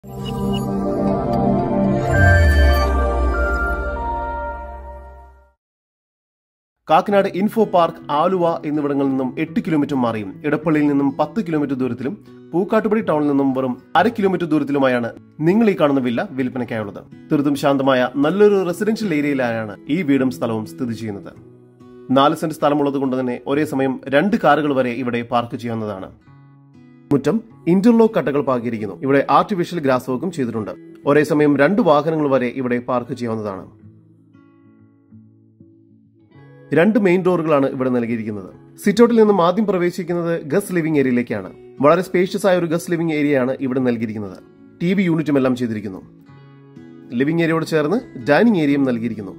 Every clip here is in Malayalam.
കാക്കനാട് ഇൻഫോ പാർക്ക് ആലുവ എന്നിവിടങ്ങളിൽ നിന്നും എട്ട് കിലോമീറ്റർ മാറിയും ഇടപ്പള്ളിയിൽ നിന്നും പത്ത് കിലോമീറ്റർ ദൂരത്തിലും പൂക്കാട്ടുപടി ടൗണിൽ നിന്നും വെറും അര കിലോമീറ്റർ ദൂരത്തിലുമായാണ് നിങ്ങൾ ഈ കാണുന്ന വില്ല വിൽപ്പനയ്ക്കായുള്ളത് തീർത്തും ശാന്തമായ നല്ലൊരു റെസിഡൻഷ്യൽ ഏരിയയിലാണ് ഈ വീടും സ്ഥലവും സ്ഥിതി ചെയ്യുന്നത് നാല് സെന്റ് സ്ഥലമുള്ളത് കൊണ്ട് തന്നെ ഒരേ സമയം രണ്ട് കാറുകൾ വരെ ഇവിടെ പാർക്ക് ചെയ്യാവുന്നതാണ് മുറ്റം ഇന്റർലോക്ക് കട്ടകൾ പാകിയിരിക്കുന്നു ഇവിടെ ആർട്ടിഫിഷ്യൽ ഗ്രാസ് വർക്കും ചെയ്തിട്ടുണ്ട് ഒരേ സമയം രണ്ട് വാഹനങ്ങൾ വരെ ഇവിടെ പാർക്ക് ചെയ്യാവുന്നതാണ് രണ്ട് മെയിൻ ഡോറുകളാണ് ഇവിടെ നൽകിയിരിക്കുന്നത് സിറ്റൗട്ടിൽ നിന്നും ആദ്യം പ്രവേശിക്കുന്നത് ഗസ് ലിവിംഗ് ഏരിയയിലേക്കാണ് വളരെ സ്പേഷ്യസ് ആയ ഒരു ഗസ് ലിവിംഗ് ഏരിയയാണ് ഇവിടെ നൽകിയിരിക്കുന്നത് ടി വി യൂണിറ്റും എല്ലാം ചെയ്തിരിക്കുന്നു ലിവിംഗ് ഏരിയയോട് ചേർന്ന് ഡൈനിങ് ഏരിയയും നൽകിയിരിക്കുന്നു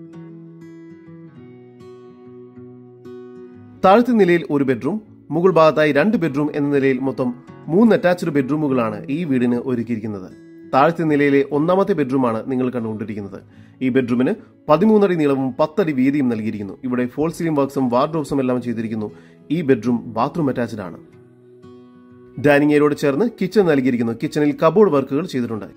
താഴത്തെ നിലയിൽ ഒരു ബെഡ്റൂം മുകൾ ഭാഗത്തായി രണ്ട് ബെഡ്റൂം എന്ന നിലയിൽ മൊത്തം മൂന്ന് അറ്റാച്ച്ഡ് ബെഡ്റൂമുകളാണ് ഈ വീടിന് ഒരുക്കിയിരിക്കുന്നത് താഴത്തെ നിലയിലെ ഒന്നാമത്തെ ബെഡ്റൂമാണ് നിങ്ങൾ കണ്ടുകൊണ്ടിരിക്കുന്നത് ഈ ബെഡ്റൂമിന് പതിമൂന്നടി നീളവും പത്തടി വീതിയും നൽകിയിരിക്കുന്നു ഇവിടെ ഫോൾ സീലിംഗ് വർക്ക്സും വാർഡ്രോബ്സും എല്ലാം ചെയ്തിരിക്കുന്നു ഈ ബെഡ്റൂം ബാത്റൂം അറ്റാച്ച്ഡ് ആണ് ഡൈനിങ് ഏരിയയോട് ചേർന്ന് കിച്ചൺ നൽകിയിരിക്കുന്നു കിച്ചണിൽ കബോർഡ് വർക്കുകൾ ചെയ്തിട്ടുണ്ട്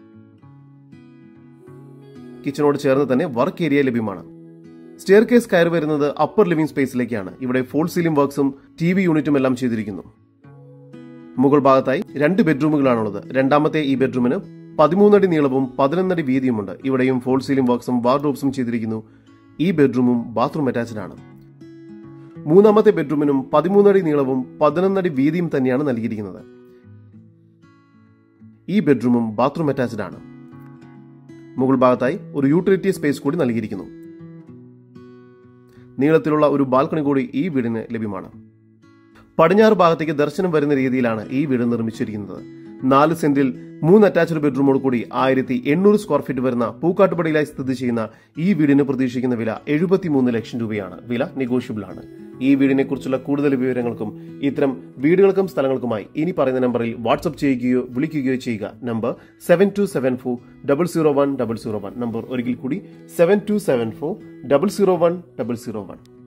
കിച്ചണോട് ചേർന്ന് തന്നെ വർക്ക് ഏരിയ ലഭ്യമാണ് സ്റ്റെയർ കേസ് കയറി വരുന്നത് അപ്പർ ലിവിംഗ് സ്പേസിലേക്കാണ് ഇവിടെ ഫോൾ സീലിംഗ് വർക്ക്സും ടി വി യൂണിറ്റും എല്ലാം ചെയ്തിരിക്കുന്നു മുകൾ ഭാഗത്തായി രണ്ട് ബെഡ്റൂമുകളാണുള്ളത് രണ്ടാമത്തെ ഈ ബെഡ്റൂമിന് പതിമൂന്നടി നീളവും പതിനൊന്നടി വീതിയുമുണ്ട് ഇവിടെയും ഫോൾ സീലിംഗ് വർക്ക്സും വാർഡ്രോബ്സും ചെയ്തിരിക്കുന്നു ഈ ബെഡ്റൂമും ബാത്റൂം അറ്റാച്ച്ഡ് ആണ് മൂന്നാമത്തെ ബെഡ്റൂമിനും പതിമൂന്നടി നീളവും പതിനൊന്നടി വീതിയും തന്നെയാണ് നൽകിയിരിക്കുന്നത് ഈ ബെഡ്റൂമും ബാത്റൂം അറ്റാച്ച്ഡ് ആണ് മുകൾ ഭാഗത്തായി ഒരു യൂട്ടിലിറ്റി സ്പേസ് കൂടി നൽകിയിരിക്കുന്നു നീളത്തിലുള്ള ഒരു ബാൽക്കണി കൂടി ഈ വീടിന് ലഭ്യമാണ് പടിഞ്ഞാറ് ഭാഗത്തേക്ക് ദർശനം വരുന്ന രീതിയിലാണ് ഈ വീട് നിർമ്മിച്ചിരിക്കുന്നത് നാല് സെന്റിൽ മൂന്ന് അറ്റാച്ച്ഡ് ബെഡ്റൂമോട് കൂടി ആയിരത്തി എണ്ണൂറ് സ്ക്വയർ ഫീറ്റ് വരുന്ന പൂക്കാട്ടുപടിയിലായി സ്ഥിതി ചെയ്യുന്ന ഈ വീടിന് പ്രതീക്ഷിക്കുന്ന വില എഴുപത്തിമൂന്ന് ലക്ഷം രൂപയാണ് വില നെഗോഷ്യബിൾ ആണ് ഈ വീടിനെ കുറിച്ചുള്ള കൂടുതൽ വിവരങ്ങൾക്കും ഇത്തരം വീടുകൾക്കും സ്ഥലങ്ങൾക്കുമായി ഇനി പറയുന്ന നമ്പറിൽ വാട്സ്ആപ്പ് ചെയ്യുകയോ വിളിക്കുകയോ ചെയ്യുക number seven two seven four double zero one double zero one number ഒരിക്കൽ കൂടി seven two seven four double zero one double zero one